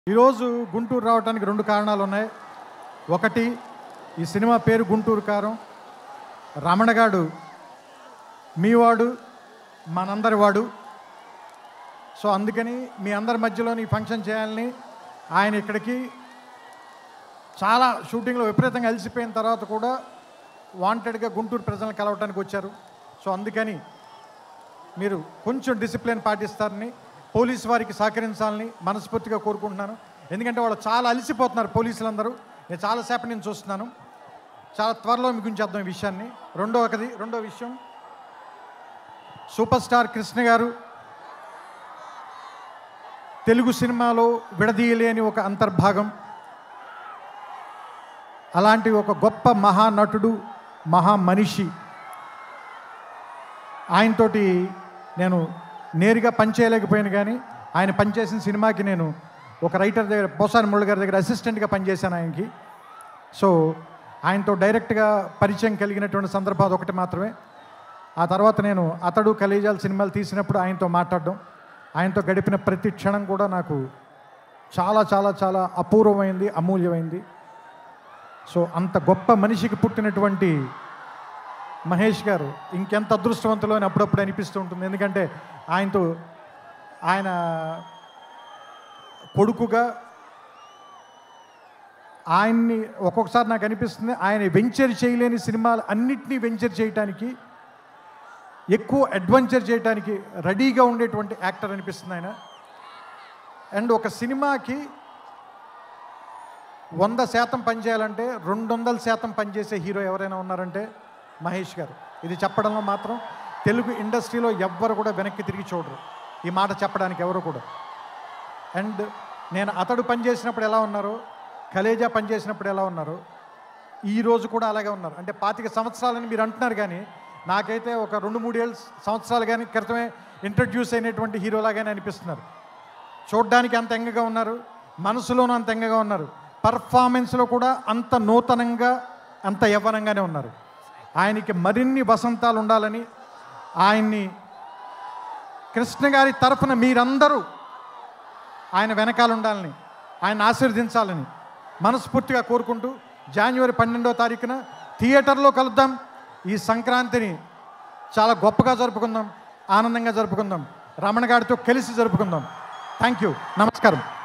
ఈరోజు గుంటూరు రావడానికి రెండు కారణాలు ఉన్నాయి ఒకటి ఈ సినిమా పేరు గుంటూరు కారం రమణగాడు మీవాడు మనందరి వాడు సో అందుకని మీ అందరి మధ్యలోని ఈ ఫంక్షన్ చేయాలని ఆయన ఇక్కడికి చాలా షూటింగ్లో విపరీతంగా అలసిపోయిన తర్వాత కూడా వాంటెడ్గా గుంటూరు ప్రజలను కలవటానికి వచ్చారు సో అందుకని మీరు కొంచెం డిసిప్లిన్ పాటిస్తారని పోలీసు వారికి సహకరించాలని మనస్ఫూర్తిగా కోరుకుంటున్నాను ఎందుకంటే వాళ్ళు చాలా అలసిపోతున్నారు పోలీసులందరూ నేను చాలాసేపు నేను చూస్తున్నాను చాలా త్వరలో మీకు ఉంచేద్దాం ఈ విషయాన్ని రెండో ఒకది రెండో విషయం సూపర్ స్టార్ కృష్ణ గారు తెలుగు సినిమాలో విడదీయలేని ఒక అంతర్భాగం అలాంటి ఒక గొప్ప మహానటుడు మహా మనిషి ఆయనతోటి నేను నేరుగా పనిచేయలేకపోయాను కానీ ఆయన పనిచేసిన సినిమాకి నేను ఒక రైటర్ దగ్గర పోసాని మురళి గారి దగ్గర అసిస్టెంట్గా పనిచేశాను ఆయనకి సో ఆయనతో డైరెక్ట్గా పరిచయం కలిగినటువంటి సందర్భాలు ఒకటి మాత్రమే ఆ తర్వాత నేను అతడు కలేజాల సినిమాలు తీసినప్పుడు ఆయనతో మాట్లాడడం ఆయనతో గడిపిన ప్రతి క్షణం కూడా నాకు చాలా చాలా చాలా అపూర్వమైంది అమూల్యమైంది సో అంత గొప్ప మనిషికి పుట్టినటువంటి మహేష్ గారు ఇంకెంత అదృష్టవంతులు అని అప్పుడప్పుడు అనిపిస్తూ ఉంటుంది ఎందుకంటే ఆయనతో ఆయన కొడుకుగా ఆయన్ని ఒక్కొక్కసారి నాకు అనిపిస్తుంది ఆయన వెంచర్ చేయలేని సినిమాలు అన్నిటినీ వెంచర్ చేయటానికి ఎక్కువ అడ్వెంచర్ చేయడానికి రెడీగా ఉండేటువంటి యాక్టర్ అనిపిస్తుంది ఆయన అండ్ ఒక సినిమాకి వంద శాతం పనిచేయాలంటే రెండు వందల శాతం పనిచేసే హీరో ఎవరైనా ఉన్నారంటే మహేష్ గారు ఇది చెప్పడంలో మాత్రం తెలుగు ఇండస్ట్రీలో ఎవ్వరు కూడా వెనక్కి తిరిగి చూడరు ఈ మాట చెప్పడానికి ఎవరు కూడా అండ్ నేను అతడు పనిచేసినప్పుడు ఎలా ఉన్నారో కలేజా పనిచేసినప్పుడు ఎలా ఉన్నారో ఈ రోజు కూడా అలాగే ఉన్నారు అంటే పాతిక సంవత్సరాలని మీరు అంటున్నారు కానీ నాకైతే ఒక రెండు మూడేళ్ళ సంవత్సరాలు కానీ క్రితమే ఇంట్రడ్యూస్ అయినటువంటి హీరోలాగానే అనిపిస్తున్నారు చూడ్డానికి అంత ఎంగగా ఉన్నారు మనసులోనూ అంత ఎంగగా ఉన్నారు పర్ఫార్మెన్స్లో కూడా అంత నూతనంగా అంత యవ్వనంగానే ఉన్నారు ఆయనకి మరిన్ని వసంతాలు ఉండాలని ఆయన్ని కృష్ణ గారి తరఫున మీరందరూ ఆయన వెనకాల ఉండాలని ఆయన ఆశీర్వదించాలని మనస్ఫూర్తిగా కోరుకుంటూ జనవరి పన్నెండో తారీఖున థియేటర్లో కలుద్దాం ఈ సంక్రాంతిని చాలా గొప్పగా జరుపుకుందాం ఆనందంగా జరుపుకుందాం రమణ గారితో కలిసి జరుపుకుందాం థ్యాంక్ యూ నమస్కారం